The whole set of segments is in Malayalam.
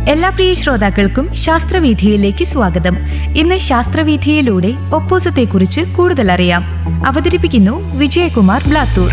എല്ലാ പ്രിയ ശ്രോതാക്കൾക്കും ശാസ്ത്രവീഥിയിലേക്ക് സ്വാഗതം ഇന്ന് ശാസ്ത്രവീഥിയിലൂടെ ഒപ്പോസത്തെക്കുറിച്ച് കൂടുതൽ അറിയാം അവതരിപ്പിക്കുന്നു വിജയകുമാർ ബ്ലാത്തൂർ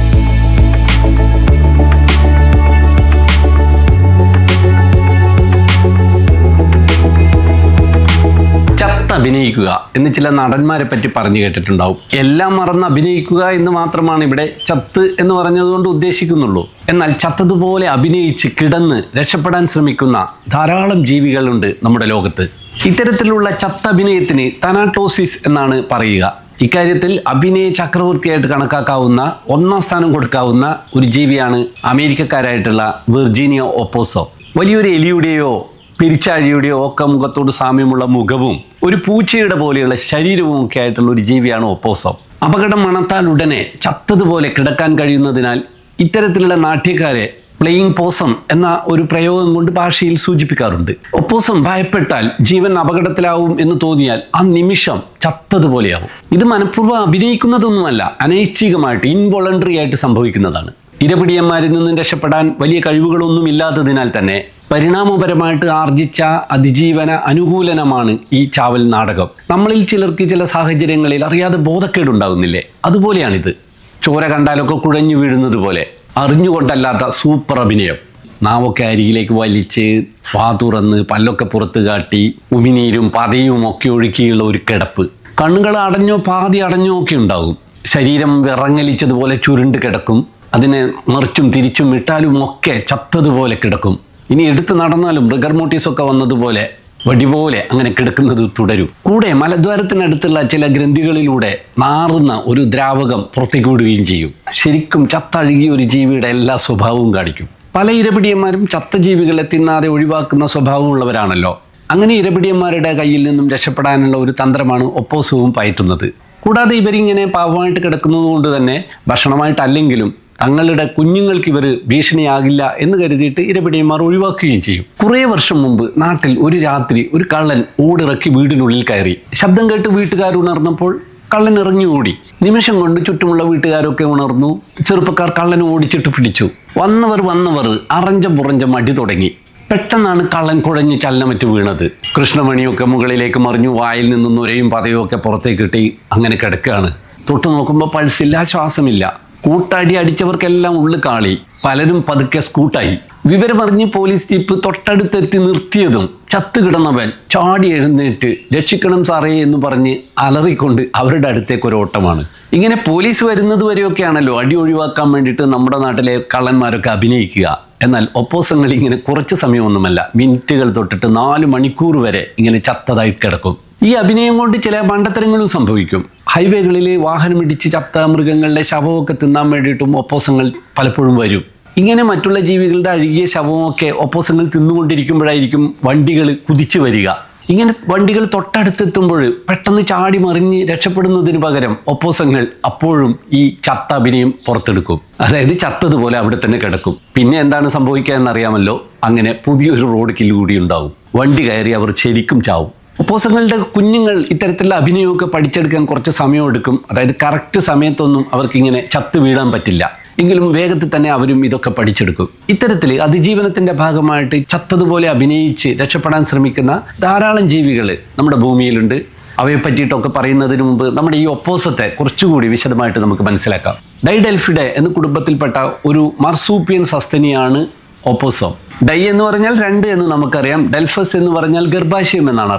ചത്ത് അഭിനയിക്കുക എന്ന് ചില നടന്മാരെ പറ്റി പറഞ്ഞു കേട്ടിട്ടുണ്ടാവും എല്ലാം മറന്ന് അഭിനയിക്കുക എന്ന് മാത്രമാണ് ഇവിടെ ചത്ത് എന്ന് പറഞ്ഞതുകൊണ്ട് ഉദ്ദേശിക്കുന്നുള്ളൂ എന്നാൽ ചത്തതുപോലെ അഭിനയിച്ച് കിടന്ന് രക്ഷപ്പെടാൻ ശ്രമിക്കുന്ന ധാരാളം ജീവികളുണ്ട് നമ്മുടെ ലോകത്ത് ഇത്തരത്തിലുള്ള ചത്ത അഭിനയത്തിന് തനാട്ടോസിസ് എന്നാണ് പറയുക ഇക്കാര്യത്തിൽ അഭിനയ ചക്രവർത്തിയായിട്ട് കണക്കാക്കാവുന്ന ഒന്നാം സ്ഥാനം കൊടുക്കാവുന്ന ഒരു ജീവിയാണ് അമേരിക്കക്കാരായിട്ടുള്ള വിർജീനിയ ഒപ്പോസോ വലിയൊരു എലിയുടെയോ പെരിച്ചാഴിയുടെയോ ഒക്കെ മുഖത്തോട് സാമ്യമുള്ള മുഖവും ഒരു പൂച്ചയുടെ പോലെയുള്ള ശരീരവും ഒക്കെ ആയിട്ടുള്ള ഒരു ജീവിയാണ് ഒപ്പോസം അപകടം മണത്താൽ ഉടനെ ചത്തതുപോലെ കിടക്കാൻ കഴിയുന്നതിനാൽ ഇത്തരത്തിലുള്ള നാട്യക്കാരെ പ്ലെയിങ് പോസം എന്ന ഒരു പ്രയോഗം കൊണ്ട് ഭാഷയിൽ സൂചിപ്പിക്കാറുണ്ട് ഒപ്പോസം ഭയപ്പെട്ടാൽ ജീവൻ അപകടത്തിലാവും എന്ന് തോന്നിയാൽ ആ നിമിഷം ചത്തതുപോലെയാവും ഇത് മനഃപൂർവ്വം അഭിനയിക്കുന്നതൊന്നുമല്ല അനൈച്ഛികമായിട്ട് ഇൻവോളണ്ടറി ആയിട്ട് സംഭവിക്കുന്നതാണ് ഇരപിടിയന്മാരിൽ നിന്നും രക്ഷപ്പെടാൻ വലിയ കഴിവുകളൊന്നും ഇല്ലാത്തതിനാൽ തന്നെ പരിണാമപരമായിട്ട് ആർജിച്ച അതിജീവന അനുകൂലനമാണ് ഈ ചാവൽ നാടകം നമ്മളിൽ ചിലർക്ക് ചില സാഹചര്യങ്ങളിൽ അറിയാതെ ബോധക്കേടുണ്ടാകുന്നില്ലേ അതുപോലെയാണിത് ചോര കണ്ടാലൊക്കെ കുഴഞ്ഞു വീഴുന്നത് പോലെ അറിഞ്ഞുകൊണ്ടല്ലാത്ത സൂപ്പർ അഭിനയം നാവൊക്കെ അരികിലേക്ക് വലിച്ച് വാ തുറന്ന് പല്ലൊക്കെ പുറത്ത് കാട്ടി ഉമിനീരും പതയും ഒക്കെ ഒഴുക്കിയുള്ള ഒരു കിടപ്പ് കണ്ണുകൾ അടഞ്ഞോ പാതി അടഞ്ഞോ ഒക്കെ ഉണ്ടാകും ശരീരം വിറങ്ങലിച്ചതുപോലെ ചുരുണ്ട് കിടക്കും അതിനെ മറിച്ചും തിരിച്ചും ഇട്ടാലും ഒക്കെ ചത്തതുപോലെ കിടക്കും ഇനി എടുത്തു നടന്നാലും റിഗർമോട്ടീസൊക്കെ വന്നതുപോലെ വടിപോലെ അങ്ങനെ കിടക്കുന്നത് തുടരും കൂടെ മലദ്വാരത്തിനടുത്തുള്ള ചില ഗ്രന്ഥികളിലൂടെ നാറുന്ന ഒരു ദ്രാവകം പുറത്തേക്ക് വിടുകയും ചെയ്യും ശരിക്കും ചത്തഴുകിയ ഒരു ജീവിയുടെ എല്ലാ സ്വഭാവവും കാണിക്കും പല ഇരപിടിയന്മാരും ചത്ത ജീവികളെ തിന്നാതെ ഒഴിവാക്കുന്ന സ്വഭാവമുള്ളവരാണല്ലോ അങ്ങനെ ഇരപിടിയന്മാരുടെ കയ്യിൽ നിന്നും രക്ഷപ്പെടാനുള്ള ഒരു തന്ത്രമാണ് ഒപ്പോസവും പയറ്റുന്നത് കൂടാതെ ഇവരിങ്ങനെ പാവമായിട്ട് കിടക്കുന്നത് കൊണ്ട് തന്നെ ഭക്ഷണമായിട്ടല്ലെങ്കിലും തങ്ങളുടെ കുഞ്ഞുങ്ങൾക്ക് ഇവർ ഭീഷണിയാകില്ല എന്ന് കരുതിയിട്ട് ഇരപിടിയന്മാർ ഒഴിവാക്കുകയും ചെയ്യും കുറേ വർഷം മുമ്പ് നാട്ടിൽ ഒരു രാത്രി ഒരു കള്ളൻ ഓടിറക്കി വീടിനുള്ളിൽ കയറി ശബ്ദം കേട്ട് വീട്ടുകാർ ഉണർന്നപ്പോൾ കള്ളൻ ഇറങ്ങി ഓടി നിമിഷം കൊണ്ട് ചുറ്റുമുള്ള വീട്ടുകാരൊക്കെ ഉണർന്നു ചെറുപ്പക്കാർ കള്ളനെ ഓടിച്ചിട്ട് പിടിച്ചു വന്നവർ വന്നവർ അറഞ്ചം പുറഞ്ചം അടി തുടങ്ങി പെട്ടെന്നാണ് കള്ളൻ കുഴഞ്ഞ് ചലനമറ്റ് വീണത് കൃഷ്ണമണിയൊക്കെ മുകളിലേക്ക് മറിഞ്ഞു വായിൽ നിന്നും നുരയും പതയും ഒക്കെ പുറത്തേക്ക് കിട്ടി അങ്ങനെ കിടക്കുകയാണ് തൊട്ട് നോക്കുമ്പോൾ പൾസില്ല ശ്വാസമില്ല കൂട്ടടി അടിച്ചവർക്കെല്ലാം ഉള്ളു കാളി പലരും പതുക്കെ സ്കൂട്ടായി വിവരമറിഞ്ഞ് പോലീസ് ജീപ്പ് തൊട്ടടുത്തെത്തി നിർത്തിയതും ചത്തു കിടന്നവൻ ചാടി എഴുന്നേറ്റ് രക്ഷിക്കണം സാറേ എന്ന് പറഞ്ഞ് അലറിക്കൊണ്ട് അവരുടെ അടുത്തേക്ക് ഒരു ഓട്ടമാണ് ഇങ്ങനെ പോലീസ് വരുന്നത് വരെയൊക്കെയാണല്ലോ അടി ഒഴിവാക്കാൻ വേണ്ടിയിട്ട് നമ്മുടെ നാട്ടിലെ കള്ളന്മാരൊക്കെ അഭിനയിക്കുക എന്നാൽ ഒപ്പോസങ്ങൾ ഇങ്ങനെ കുറച്ച് സമയമൊന്നുമല്ല മിനിറ്റുകൾ തൊട്ടിട്ട് നാല് മണിക്കൂർ വരെ ഇങ്ങനെ ചത്തതായി കിടക്കും ഈ അഭിനയം കൊണ്ട് ചില മണ്ടത്തരങ്ങളും സംഭവിക്കും ഹൈവേകളിൽ വാഹനമിടിച്ച് ചത്ത മൃഗങ്ങളുടെ ശവമൊക്കെ തിന്നാൻ വേണ്ടിയിട്ടും ഒപ്പോസങ്ങൾ പലപ്പോഴും വരും ഇങ്ങനെ മറ്റുള്ള ജീവികളുടെ അഴുകിയ ശവമൊക്കെ ഒപ്പോസങ്ങൾ തിന്നുകൊണ്ടിരിക്കുമ്പോഴായിരിക്കും വണ്ടികൾ കുതിച്ചു വരിക ഇങ്ങനെ വണ്ടികൾ തൊട്ടടുത്തെത്തുമ്പോൾ പെട്ടെന്ന് ചാടി മറിഞ്ഞ് രക്ഷപ്പെടുന്നതിന് പകരം ഒപ്പോസങ്ങൾ അപ്പോഴും ഈ ചത്ത അഭിനയം പുറത്തെടുക്കും അതായത് ചത്തതുപോലെ അവിടെ തന്നെ കിടക്കും പിന്നെ എന്താണ് സംഭവിക്കുക എന്നറിയാമല്ലോ അങ്ങനെ പുതിയൊരു റോഡ് കില്ല് കൂടി ഉണ്ടാവും വണ്ടി കയറി അവർ ശരിക്കും ചാവും ഒപ്പോസങ്ങളുടെ കുഞ്ഞുങ്ങൾ ഇത്തരത്തിലുള്ള അഭിനയമൊക്കെ പഠിച്ചെടുക്കാൻ കുറച്ച് സമയമെടുക്കും അതായത് കറക്റ്റ് സമയത്തൊന്നും അവർക്കിങ്ങനെ ചത്ത് വീഴാൻ പറ്റില്ല എങ്കിലും വേഗത്തിൽ തന്നെ അവരും ഇതൊക്കെ പഠിച്ചെടുക്കും ഇത്തരത്തിൽ അതിജീവനത്തിന്റെ ഭാഗമായിട്ട് ചത്തതുപോലെ അഭിനയിച്ച് രക്ഷപ്പെടാൻ ശ്രമിക്കുന്ന ധാരാളം ജീവികൾ നമ്മുടെ ഭൂമിയിലുണ്ട് അവയെ പറ്റിയിട്ടൊക്കെ പറയുന്നതിന് മുമ്പ് നമ്മുടെ ഈ ഒപ്പോസത്തെ കുറച്ചുകൂടി വിശദമായിട്ട് നമുക്ക് മനസ്സിലാക്കാം ഡൈഡെൽഫിഡെ എന്ന കുടുംബത്തിൽപ്പെട്ട ഒരു മർസൂപ്പിയൻ സസ്തനിയാണ് ഒപ്പോസം ഡൈ എന്ന് പറഞ്ഞാൽ രണ്ട് എന്ന് നമുക്കറിയാം ഡെൽഫസ് എന്ന് പറഞ്ഞാൽ ഗർഭാശയം എന്നാണ്